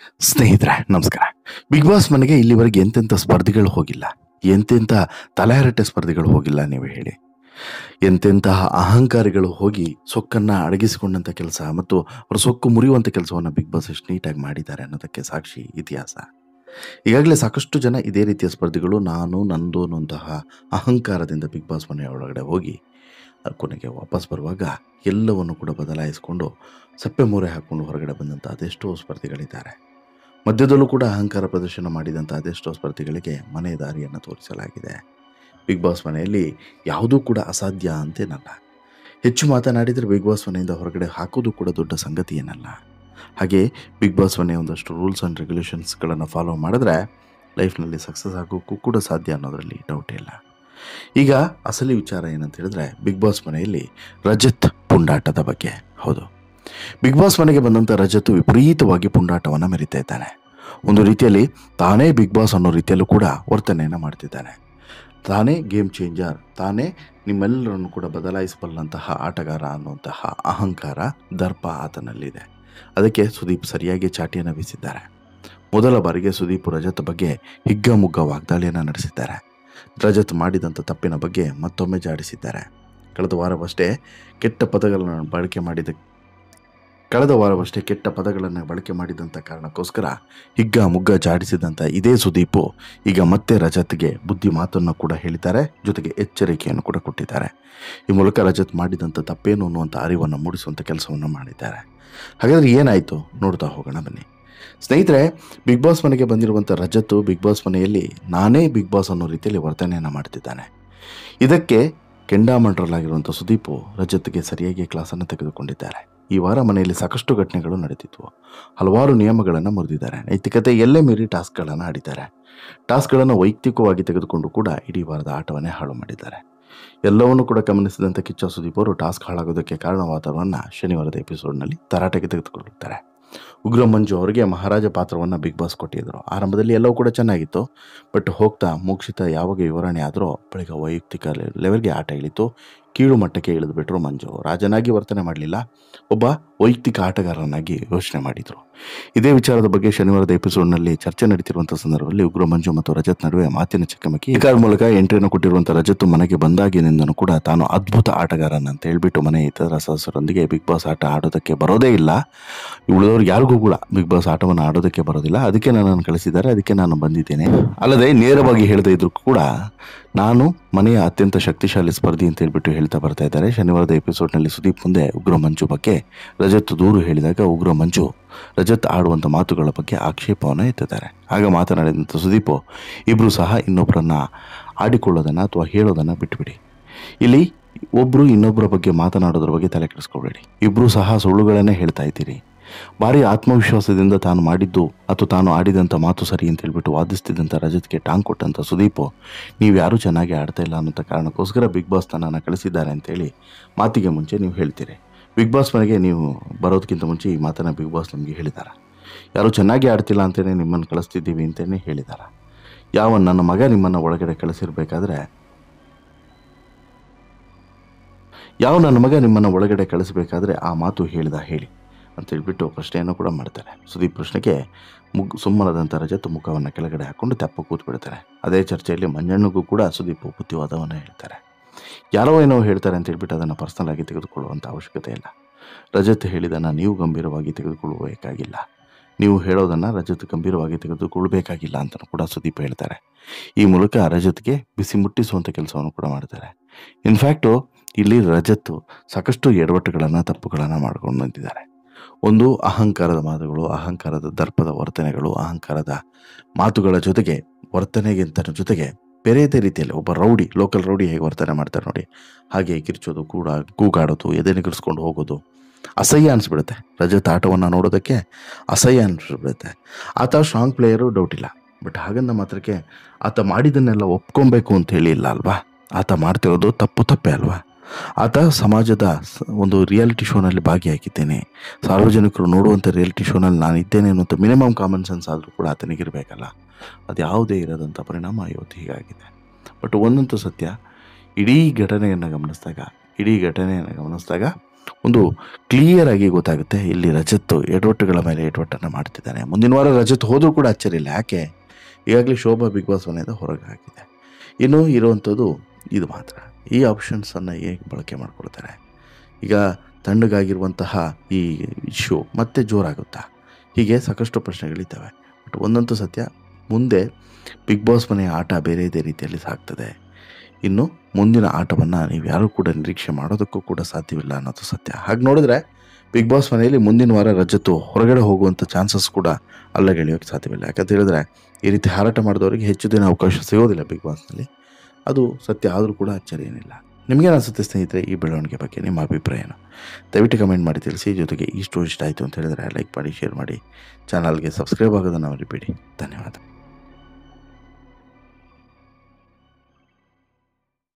ಸ್ನೇಹಿತರೆ ನಮಸ್ಕಾರ big boss ಮನೆಗೆ ಇಲ್ಲಿವರೆಗೆ ಎಂತೆಂಥ ಸ್ಪರ್ಧಿಗಳು ಹೋಗಿಲ್ಲ ಎಂತೆಂಥ ತಲೆಹರಟೆ ಸ್ಪರ್ಧಿಗಳು ಹೋಗಿಲ್ಲ ನೀವು ಹೇಳಿ ಎಂತೆಂತಹ ಅಹಂಕಾರಿಗಳು ಹೋಗಿ ಸೊಕ್ಕನ್ನ ಅಡಗಿಸಿಕೊಂಡಂಥ ಕೆಲಸ ಮತ್ತು ಅವರ ಸೊಕ್ಕು ಮುರಿಯುವಂಥ ಕೆಲಸವನ್ನು ಬಿಗ್ ಬಾಸ್ ಎಷ್ಟು ನೀಟಾಗಿ ಮಾಡಿದ್ದಾರೆ ಅನ್ನೋದಕ್ಕೆ ಸಾಕ್ಷಿ ಇತಿಹಾಸ ಈಗಾಗಲೇ ಸಾಕಷ್ಟು ಜನ ಇದೇ ರೀತಿಯ ಸ್ಪರ್ಧಿಗಳು ನಾನು ನಂದು ಅನ್ನುವಂತಹ ಅಹಂಕಾರದಿಂದ ಬಿಗ್ ಬಾಸ್ ಮನೆಯ ಒಳಗಡೆ ಹೋಗಿ ಕೊನೆಗೆ ವಾಪಸ್ ಬರುವಾಗ ಎಲ್ಲವನ್ನು ಕೂಡ ಬದಲಾಯಿಸಿಕೊಂಡು ಸಪ್ಪೆ ಮೂರೆ ಹಾಕ್ಕೊಂಡು ಹೊರಗಡೆ ಬಂದಂಥ ಅದೆಷ್ಟೋ ಸ್ಪರ್ಧಿಗಳಿದ್ದಾರೆ ಮಧ್ಯದಲ್ಲೂ ಕೂಡ ಅಹಂಕಾರ ಪ್ರದರ್ಶನ ಮಾಡಿದಂಥ ಅದೆಷ್ಟೋ ಸ್ಪರ್ಧಿಗಳಿಗೆ ಮನೆ ದಾರಿಯನ್ನು ತೋರಿಸಲಾಗಿದೆ ಬಿಗ್ ಬಾಸ್ ಮನೆಯಲ್ಲಿ ಯಾವುದೂ ಕೂಡ ಅಸಾಧ್ಯ ಅಂತೇನಲ್ಲ ಹೆಚ್ಚು ಮಾತನಾಡಿದರೆ ಬಿಗ್ ಬಾಸ್ ಮನೆಯಿಂದ ಹೊರಗಡೆ ಹಾಕೋದು ಕೂಡ ದೊಡ್ಡ ಸಂಗತಿ ಏನಲ್ಲ ಹಾಗೆ ಬಿಗ್ ಬಾಸ್ ಮನೆ ಒಂದಷ್ಟು ರೂಲ್ಸ್ ಆ್ಯಂಡ್ ರೆಗ್ಯುಲೇಷನ್ಸ್ಗಳನ್ನು ಫಾಲೋ ಮಾಡಿದ್ರೆ ಲೈಫ್ನಲ್ಲಿ ಸಕ್ಸಸ್ ಆಗೋಕ್ಕೂ ಕೂಡ ಸಾಧ್ಯ ಅನ್ನೋದರಲ್ಲಿ ಡೌಟ್ ಇಲ್ಲ ಈಗ ಅಸಲಿ ವಿಚಾರ ಏನಂತ ಹೇಳಿದ್ರೆ ಬಿಗ್ ಬಾಸ್ ಮನೆಯಲ್ಲಿ ರಜತ್ ಪುಂಡಾಟದ ಬಗ್ಗೆ ಹೌದು ಬಿಗ್ ಬಾಸ್ ಮನೆಗೆ ಬಂದಂಥ ರಜತ್ ವಿಪರೀತವಾಗಿ ಪುಂಡಾಟವನ್ನು ಮೆರಿತಾ ಇದ್ದಾನೆ ಒಂದು ರೀತಿಯಲ್ಲಿ ತಾನೇ ಬಿಗ್ ಬಾಸ್ ಅನ್ನೋ ರೀತಿಯಲ್ಲೂ ಕೂಡ ವರ್ತನೆಯನ್ನು ಮಾಡ್ತಿದ್ದಾನೆ ತಾನೇ ಗೇಮ್ ಚೇಂಜರ್ ತಾನೇ ನಿಮ್ಮೆಲ್ಲರನ್ನು ಕೂಡ ಬದಲಾಯಿಸಬಲ್ಲಂತಹ ಆಟಗಾರ ಅನ್ನುವಂತಹ ಅಹಂಕಾರ ದರ್ಪ ಆತನಲ್ಲಿದೆ ಅದಕ್ಕೆ ಸುದೀಪ್ ಸರಿಯಾಗಿ ಚಾಟಿಯನ್ನು ಬೀಸಿದ್ದಾರೆ ಮೊದಲ ಬಾರಿಗೆ ಸುದೀಪ್ ರಜತ್ ಬಗ್ಗೆ ಹಿಗ್ಗಮುಗ್ಗ ವಾಗ್ದಾಳಿಯನ್ನು ನಡೆಸಿದ್ದಾರೆ ರಜತ್ ಮಾಡಿದಂಥ ತಪ್ಪಿನ ಬಗ್ಗೆ ಮತ್ತೊಮ್ಮೆ ಜಾಡಿಸಿದ್ದಾರೆ ಕಳೆದ ವಾರವಷ್ಟೇ ಕೆಟ್ಟ ಪದಗಳನ್ನು ಬಳಕೆ ಮಾಡಿದ ಕಳೆದ ವಾರವಷ್ಟೇ ಕೆಟ್ಟ ಪದಗಳನ್ನು ಬಳಕೆ ಮಾಡಿದಂಥ ಕಾರಣಕ್ಕೋಸ್ಕರ ಹಿಗ್ಗ ಮುಗ್ಗ ಜಾಡಿಸಿದಂಥ ಇದೇ ಸುದೀಪು ಈಗ ಮತ್ತೆ ರಜತ್ಗೆ ಬುದ್ಧಿ ಮಾತನ್ನು ಕೂಡ ಹೇಳಿದ್ದಾರೆ ಜೊತೆಗೆ ಎಚ್ಚರಿಕೆಯನ್ನು ಕೂಡ ಕೊಟ್ಟಿದ್ದಾರೆ ಈ ಮೂಲಕ ರಜತ್ ಮಾಡಿದಂಥ ತಪ್ಪೇನು ಅನ್ನುವಂಥ ಅರಿವನ್ನು ಮೂಡಿಸುವಂಥ ಕೆಲಸವನ್ನು ಮಾಡಿದ್ದಾರೆ ಹಾಗಾದರೆ ಏನಾಯಿತು ನೋಡ್ತಾ ಹೋಗೋಣ ಬನ್ನಿ ಸ್ನೇಹಿತರೆ ಬಿಗ್ ಬಾಸ್ ಮನೆಗೆ ಬಂದಿರುವಂಥ ರಜತ್ತು ಬಿಗ್ ಬಾಸ್ ಮನೆಯಲ್ಲಿ ನಾನೇ ಬಿಗ್ ಬಾಸ್ ಅನ್ನೋ ರೀತಿಯಲ್ಲಿ ವರ್ತನೆಯನ್ನು ಮಾಡ್ತಿದ್ದಾನೆ ಇದಕ್ಕೆ ಕೆಂಡಾಮಂಡ್ರಲಾಗಿರುವಂಥ ಸುದೀಪು ರಜತ್ಗೆ ಸರಿಯಾಗಿ ಕ್ಲಾಸನ್ನು ತೆಗೆದುಕೊಂಡಿದ್ದಾರೆ ಈ ವಾರ ಮನೆಯಲ್ಲಿ ಸಾಕಷ್ಟು ಘಟನೆಗಳು ನಡೆದಿದ್ವು ಹಲವಾರು ನಿಯಮಗಳನ್ನು ಮುರಿದಿದ್ದಾರೆ ನೈತಿಕತೆ ಎಲ್ಲೇ ಮೀರಿ ಟಾಸ್ಕ್ಗಳನ್ನು ಆಡಿದ್ದಾರೆ ಟಾಸ್ಕ್ಗಳನ್ನು ವೈಯಕ್ತಿಕವಾಗಿ ತೆಗೆದುಕೊಂಡು ಕೂಡ ಇಡೀ ವಾರದ ಆಟವನ್ನೇ ಹಾಳು ಮಾಡಿದ್ದಾರೆ ಎಲ್ಲವನ್ನೂ ಕೂಡ ಗಮನಿಸಿದಂಥ ಕಿಚ್ಚ ಸುದೀಪ್ ಅವರು ಟಾಸ್ಕ್ ಹಾಳಾಗೋದಕ್ಕೆ ಕಾರಣವಾದವನ್ನ ಶನಿವಾರದ ಎಪಿಸೋಡ್ನಲ್ಲಿ ತರಾಟೆಗೆ ತೆಗೆದುಕೊಳ್ಳುತ್ತಾರೆ ಉಗ್ರ ಮಂಜು ಅವರಿಗೆ ಮಹಾರಾಜ ಪಾತ್ರವನ್ನು ಬಿಗ್ ಬಾಸ್ ಕೊಟ್ಟಿದ್ದರು ಆರಂಭದಲ್ಲಿ ಎಲ್ಲವೂ ಕೂಡ ಚೆನ್ನಾಗಿತ್ತು ಬಟ್ ಹೋಗ್ತಾ ಮೋಕ್ಷಿತ ಯಾವಾಗ ವಿವರಣೆ ಆದರೂ ಬಳಿಕ ವೈಯಕ್ತಿಕ ಲೆವೆಲ್ಗೆ ಆಟ ಇಳಿತು ಕೀಳು ಮಟ್ಟಕ್ಕೆ ಇಳಿದುಬಿಟ್ರು ಮಂಜು ರಾಜನಾಗಿ ವರ್ತನೆ ಮಾಡಲಿಲ್ಲ ಒಬ್ಬ ವೈಯಕ್ತಿಕ ಆಟಗಾರನಾಗಿ ಯೋಚನೆ ಮಾಡಿದರು ಇದೇ ವಿಚಾರದ ಬಗ್ಗೆ ಶನಿವಾರದ ಎಪಿಸೋಡ್ನಲ್ಲಿ ಚರ್ಚೆ ನಡೀತಿರುವಂಥ ಸಂದರ್ಭದಲ್ಲಿ ಉಗ್ರ ಮಂಜು ಮತ್ತು ರಜತ್ ನಡುವೆ ಮಾತಿನ ಚಕಮಕಿ ಈ ಕಾರಣ ಮೂಲಕ ಎಂಟ್ರಿಯನ್ನು ಕೊಟ್ಟಿರುವಂಥ ರಜತ್ ಮನೆಗೆ ಬಂದಾಗಿನಿಂದನೂ ಕೂಡ ತಾನು ಅದ್ಭುತ ಆಟಗಾರನ ಅಂತ ಹೇಳ್ಬಿಟ್ಟು ಮನೆ ಇತರ ಸದಸ್ಯರೊಂದಿಗೆ ಬಿಗ್ ಬಾಸ್ ಆಟ ಆಡೋದಕ್ಕೆ ಬರೋದೇ ಇಲ್ಲ ಉಳಿದವ್ರು ಯಾರಿಗೂ ಕೂಡ ಬಿಗ್ ಬಾಸ್ ಆಟವನ್ನು ಆಡೋದಕ್ಕೆ ಬರೋದಿಲ್ಲ ಅದಕ್ಕೆ ನನ್ನನ್ನು ಕಳಿಸಿದ್ದಾರೆ ಅದಕ್ಕೆ ನಾನು ಬಂದಿದ್ದೇನೆ ಅಲ್ಲದೆ ನೇರವಾಗಿ ಹೇಳದೇ ಇದ್ರು ಕೂಡ ನಾನು ಮನೆಯ ಅತ್ಯಂತ ಶಕ್ತಿಶಾಲಿ ಸ್ಪರ್ಧಿ ಅಂತ ಹೇಳ್ಬಿಟ್ಟು ಹೇಳ್ತಾ ಬರ್ತಾ ಇದ್ದಾರೆ ಶನಿವಾರದ ಎಪಿಸೋಡ್ನಲ್ಲಿ ಸುದೀಪ್ ಮುಂದೆ ಉಗ್ರ ಮಂಜು ಬಗ್ಗೆ ರಜತ್ ದೂರು ಹೇಳಿದಾಗ ಉಗ್ರ ಮಂಜು ರಜತ್ ಆಡುವಂಥ ಮಾತುಗಳ ಬಗ್ಗೆ ಆಕ್ಷೇಪವನ್ನು ಎತ್ತಿದ್ದಾರೆ ಆಗ ಮಾತನಾಡಿದಂಥ ಸುದೀಪು ಇಬ್ಬರು ಸಹ ಇನ್ನೊಬ್ಬರನ್ನ ಆಡಿಕೊಳ್ಳೋದನ್ನು ಅಥವಾ ಹೇಳೋದನ್ನು ಬಿಟ್ಟುಬಿಡಿ ಇಲ್ಲಿ ಒಬ್ಬರು ಇನ್ನೊಬ್ಬರ ಬಗ್ಗೆ ಮಾತನಾಡೋದ್ರ ಬಗ್ಗೆ ತಲೆ ಕೆಡಿಸ್ಕೊಬೇಡಿ ಇಬ್ಬರು ಸಹ ಸುಳ್ಳುಗಳನ್ನೇ ಹೇಳ್ತಾ ಇದ್ದೀರಿ ಭಾರಿ ಆತ್ಮವಿಶ್ವಾಸದಿಂದ ತಾನು ಮಾಡಿದ್ದು ಅಥವಾ ತಾನು ಆಡಿದಂಥ ಮಾತು ಸರಿ ಅಂತ ಹೇಳ್ಬಿಟ್ಟು ವಾದಿಸ್ತಿದ್ದಂಥ ರಜತ್ಗೆ ಟಾಂಗ್ ಕೊಟ್ಟಂಥ ಸುದೀಪು ನೀವು ಯಾರೂ ಚೆನ್ನಾಗಿ ಆಡ್ತಾ ಇಲ್ಲ ಅನ್ನೋಂಥ ಕಾರಣಕ್ಕೋಸ್ಕರ ಬಿಗ್ ಬಾಸ್ ತನ್ನನ್ನು ಕಳಿಸಿದ್ದಾರೆ ಅಂತೇಳಿ ಮಾತಿಗೆ ಮುಂಚೆ ನೀವು ಹೇಳ್ತೀರಿ ಬಿಗ್ ಬಾಸ್ ಮನೆಗೆ ನೀವು ಬರೋದಕ್ಕಿಂತ ಮುಂಚೆ ಈ ಮಾತನ್ನು ಬಿಗ್ ಬಾಸ್ ನಿಮಗೆ ಹೇಳಿದ್ದಾರೆ ಯಾರು ಚೆನ್ನಾಗಿ ಆಡ್ತಿಲ್ಲ ಅಂತಲೇ ನಿಮ್ಮನ್ನು ಕಳಿಸ್ತಿದ್ದೀವಿ ಅಂತಲೇ ಹೇಳಿದ್ದಾರೆ ಯಾವ ನನ್ನ ಮಗ ನಿಮ್ಮನ್ನು ಒಳಗಡೆ ಕಳಿಸಿರ್ಬೇಕಾದ್ರೆ ಯಾವ ನನ್ನ ಮಗ ನಿಮ್ಮನ್ನು ಒಳಗಡೆ ಕಳಿಸಬೇಕಾದ್ರೆ ಆ ಮಾತು ಹೇಳಿದ ಹೇಳಿ ಅಂತ ಹೇಳ್ಬಿಟ್ಟು ಪ್ರಶ್ನೆಯನ್ನು ಕೂಡ ಮಾಡ್ತಾರೆ ಸುದೀಪ್ ಪ್ರಶ್ನೆಗೆ ಮುಗ್ ಸುಮ್ಮನದಂಥ ರಜತ್ ಮುಖವನ್ನು ಕೆಳಗಡೆ ಹಾಕ್ಕೊಂಡು ತೆಪ್ಪ ಕೂತ್ ಬಿಡ್ತಾರೆ ಅದೇ ಚರ್ಚೆಯಲ್ಲಿ ಮಂಜಣ್ಣಗೂ ಕೂಡ ಸುದೀಪ್ ಬುದ್ಧಿವಾದವನ್ನು ಹೇಳ್ತಾರೆ ಯಾರೋ ಏನೋ ಹೇಳ್ತಾರೆ ಅಂತ ಹೇಳ್ಬಿಟ್ಟು ಅದನ್ನು ಪರ್ಸನಲ್ ಆಗಿ ತೆಗೆದುಕೊಳ್ಳುವಂಥ ಅವಶ್ಯಕತೆ ಇಲ್ಲ ರಜತ್ ಹೇಳಿದನ್ನು ನೀವು ಗಂಭೀರವಾಗಿ ತೆಗೆದುಕೊಳ್ಳಬೇಕಾಗಿಲ್ಲ ನೀವು ಹೇಳೋದನ್ನು ರಜತ್ ಗಂಭೀರವಾಗಿ ತೆಗೆದುಕೊಳ್ಬೇಕಾಗಿಲ್ಲ ಅಂತ ಕೂಡ ಸುದೀಪ್ ಹೇಳ್ತಾರೆ ಈ ಮೂಲಕ ರಜತ್ಗೆ ಬಿಸಿ ಮುಟ್ಟಿಸುವಂಥ ಕೆಲಸವನ್ನು ಕೂಡ ಮಾಡ್ತಾರೆ ಇನ್ಫ್ಯಾಕ್ಟು ಇಲ್ಲಿ ರಜತ್ ಸಾಕಷ್ಟು ಎಡವಟ್ಟುಗಳನ್ನು ತಪ್ಪುಗಳನ್ನು ಮಾಡ್ಕೊಂಡು ಬಂದಿದ್ದಾರೆ ಒಂದು ಅಹಂಕಾರದ ಮಾತುಗಳು ಅಹಂಕಾರದ ದರ್ಪದ ವರ್ತನೆಗಳು ಅಹಂಕಾರದ ಮಾತುಗಳ ಜೊತೆಗೆ ವರ್ತನೆಗಿಂತ ಜೊತೆಗೆ ಬೇರೆದೇ ರೀತಿಯಲ್ಲಿ ಒಬ್ಬ ರೌಡಿ ಲೋಕಲ್ ರೌಡಿ ಹೇಗೆ ವರ್ತನೆ ಮಾಡ್ತಾರೆ ನೋಡಿ ಹಾಗೆ ಕಿರ್ಚೋದು ಕೂಡ ಕೂಗಾಡೋದು ಎದೆ ನಿಗರ್ಸ್ಕೊಂಡು ಹೋಗೋದು ಅಸಹ್ಯ ಅನಿಸ್ಬಿಡುತ್ತೆ ರಜತ್ ಆಟವನ್ನು ನೋಡೋದಕ್ಕೆ ಅಸಹ್ಯ ಅನಿಸ್ಬಿಡುತ್ತೆ ಆತ ಸ್ಟ್ರಾಂಗ್ ಪ್ಲೇಯರು ಡೌಟ್ ಇಲ್ಲ ಬಟ್ ಹಾಗಂದ ಮಾತ್ರಕ್ಕೆ ಆತ ಮಾಡಿದ್ದನ್ನೆಲ್ಲ ಒಪ್ಕೊಬೇಕು ಅಂತ ಹೇಳಿ ಇಲ್ಲ ಅಲ್ವಾ ಆತ ಮಾಡ್ತಿರೋದು ತಪ್ಪು ತಪ್ಪೇ ಅಲ್ವಾ ಆತ ಸಮಾಜದ ಸ- ಒಂದು ರಿಯಾಲಿಟಿ ಶೋನಲ್ಲಿ ಭಾಗಿಯಾಗಿದ್ದೇನೆ ಸಾರ್ವಜನಿಕರು ನೋಡುವಂಥ ರಿಯಾಲಿಟಿ ಶೋನಲ್ಲಿ ನಾನು ಇದ್ದೇನೆ ಅನ್ನೋಂಥ ಮಿನಿಮಮ್ ಕಾಮನ್ ಸೆನ್ಸ್ ಆದರೂ ಕೂಡ ಆತನಿಗಿರಬೇಕಲ್ಲ ಅದು ಯಾವುದೇ ಇರೋದಂಥ ಪರಿಣಾಮ ಇವತ್ತು ಹೀಗಾಗಿದೆ ಬಟ್ ಒಂದಂತೂ ಸತ್ಯ ಇಡೀ ಘಟನೆಯನ್ನು ಗಮನಿಸಿದಾಗ ಇಡೀ ಘಟನೆಯನ್ನು ಗಮನಿಸಿದಾಗ ಒಂದು ಕ್ಲಿಯರ್ ಆಗಿ ಗೊತ್ತಾಗುತ್ತೆ ಇಲ್ಲಿ ರಜತ್ ಎಡವಟ್ಟುಗಳ ಮೇಲೆ ಎಡವಟ್ಟನ್ನು ಮಾಡ್ತಿದ್ದಾನೆ ಮುಂದಿನ ವಾರ ರಜತ್ ಹೋದರೂ ಕೂಡ ಅಚ್ಚರಿ ಇಲ್ಲ ಯಾಕೆ ಈಗಾಗಲೇ ಶೋಭಾ ಬಿಗ್ ಬಾಸ್ ಮನೆಯಿಂದ ಹೊರಗೆ ಹಾಕಿದೆ ಇನ್ನು ಇರುವಂಥದ್ದು ಇದು ಮಾತ್ರ ಈ ಆಪ್ಷನ್ಸನ್ನು ಹೇಗೆ ಬಳಕೆ ಮಾಡ್ಕೊಳ್ತಾರೆ ಈಗ ತಣ್ಣಗಾಗಿರುವಂತಹ ಈ ಇಶ್ಯೂ ಮತ್ತೆ ಜೋರಾಗುತ್ತಾ ಹೀಗೆ ಸಾಕಷ್ಟು ಪ್ರಶ್ನೆಗಳಿದ್ದಾವೆ ಬಟ್ ಒಂದಂತೂ ಸತ್ಯ ಮುಂದೆ ಬಿಗ್ ಬಾಸ್ ಮನೆಯ ಆಟ ಬೇರೆ ಇದೇ ರೀತಿಯಲ್ಲಿ ಸಾಗ್ತದೆ ಇನ್ನು ಮುಂದಿನ ಆಟವನ್ನು ನೀವು ಯಾರೂ ಕೂಡ ನಿರೀಕ್ಷೆ ಮಾಡೋದಕ್ಕೂ ಕೂಡ ಸಾಧ್ಯವಿಲ್ಲ ಅನ್ನೋದು ಸತ್ಯ ಹಾಗೆ ನೋಡಿದ್ರೆ ಬಿಗ್ ಬಾಸ್ ಮನೆಯಲ್ಲಿ ಮುಂದಿನ ವಾರ ರಜತ್ತು ಹೊರಗಡೆ ಹೋಗುವಂಥ ಚಾನ್ಸಸ್ ಕೂಡ ಅಲ್ಲಗೆಳೆಯೋಕ್ಕೆ ಸಾಧ್ಯವಿಲ್ಲ ಯಾಕಂತ ಹೇಳಿದ್ರೆ ಈ ರೀತಿ ಹಾರಾಟ ಮಾಡಿದವರಿಗೆ ಹೆಚ್ಚು ದಿನ ಅವಕಾಶ ಸಿಗೋದಿಲ್ಲ ಬಿಗ್ ಬಾಸ್ನಲ್ಲಿ ಅದು ಸತ್ಯ ಆದರೂ ಕೂಡ ಅಚ್ಚರಿ ಏನಿಲ್ಲ ನಿಮಗೇನು ಅನಿಸುತ್ತೆ ಸ್ನೇಹಿತರೆ ಈ ಬೆಳವಣಿಗೆ ಬಗ್ಗೆ ನಿಮ್ಮ ಅಭಿಪ್ರಾಯ ಏನು ದಯವಿಟ್ಟು ಕಮೆಂಟ್ ಮಾಡಿ ತಿಳಿಸಿ ಜೊತೆಗೆ ಈ ಸ್ಟೋರಿ ಇಷ್ಟ ಆಯಿತು ಅಂತ ಹೇಳಿದ್ರೆ ಲೈಕ್ ಮಾಡಿ ಶೇರ್ ಮಾಡಿ ಚಾನಲ್ಗೆ ಸಬ್ಸ್ಕ್ರೈಬ್ ಆಗೋದನ್ನು ಮರಿಬೇಡಿ ಧನ್ಯವಾದ